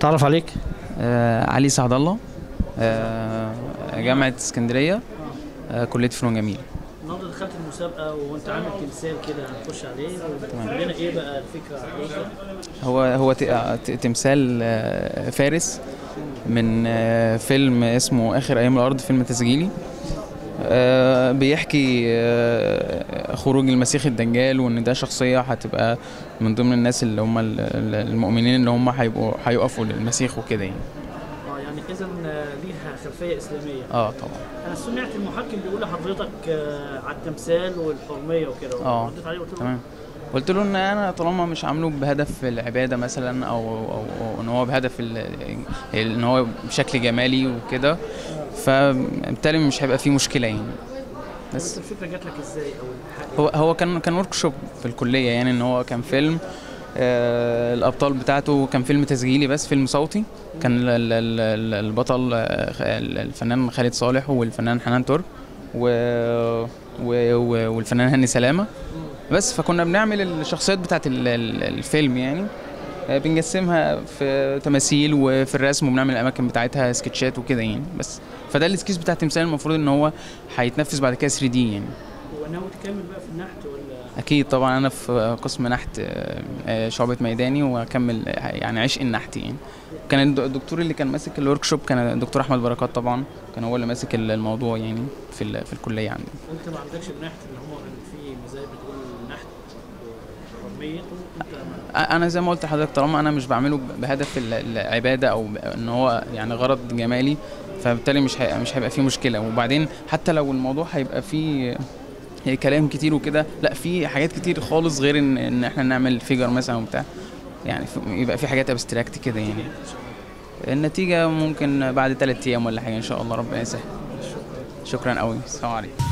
تعرف عليك آه علي سعد الله آه جامعة اسكندرية آه كلية فنون جميلة النهارده دخلت المسابقه وانت عامل تمثال كده هنخش عليه وقول لنا ايه بقى الفكره عليه هو هو ت- آه، ت- تمثال آه فارس من آه فيلم اسمه آخر أيام الأرض فيلم تسجيلي آه بيحكي آه خروج المسيح الدجال وإن ده شخصية هتبقى من ضمن الناس اللي هم ال- ال- المؤمنين اللي هم هيبقوا هيقفوا للمسيح وكده يعني اه يعني اذا ليها خلفيه اسلاميه اه طبعا انا سمعت المحكم بيقول لحضرتك آه، على التمثال والحرميه وكده اه. رديت عليه قلت له تمام قلت له ان انا طالما مش عامله بهدف العباده مثلا او او, أو ان هو بهدف ال- ان هو بشكل جمالي وكده فبالتالي مش هيبقى فيه مشكله يعني بس بس الفكره جات لك ازاي او الحاجة هو هو كان كان ورك شوب في الكليه يعني ان هو كان فيلم آه الابطال بتاعته كان فيلم تسجيلي بس فيلم صوتي كان ال- ال- ال- البطل آه، خ- الفنان خالد صالح والفنان حنان ترك و و- و- والفنان هاني سلامه بس فكنا بنعمل الشخصيات بتاعت ال- ال- الفيلم يعني آه، بنجسمها في تماثيل وفي الرسم وبنعمل الاماكن بتاعتها سكتشات وكده يعني بس فده السكيس بتاع التمثال المفروض ان هو هيتنفذ بعد كده 3 دي يعني وناوي تكمل بقى في النحت ولا اكيد طبعا انا في قسم نحت آه، آه، شعبة ميداني واكمل آه، يعني عشق النحت يعني كان الد- الدكتور اللي كان ماسك الورك شوب كان الدكتور احمد بركات طبعا كان هو اللي ماسك ال- الموضوع يعني في ال- في الكليه عندي انت ما عندكش النحت اللي هو في مزايا بتقول نحت وحرميته انت ما انا زي ما قلت لحضرتك طالما انا مش بعمله بهدف ال- العباده او ب- ان هو يعني غرض جمالي فبالتالي مش هي مش هيبقى فيه مشكله وبعدين حتى لو الموضوع هيبقى فيه كلام كتير وكده لا في حاجات كتير خالص غير ان ان احنا نعمل فيجر مثلا وبتاع يعني في- يبقى في حاجات ابستراكت كده يعني النتيجه ممكن بعد ثلاث ايام ولا حاجه ان شاء الله ربنا يسهل شكرا قوي السلام عليكم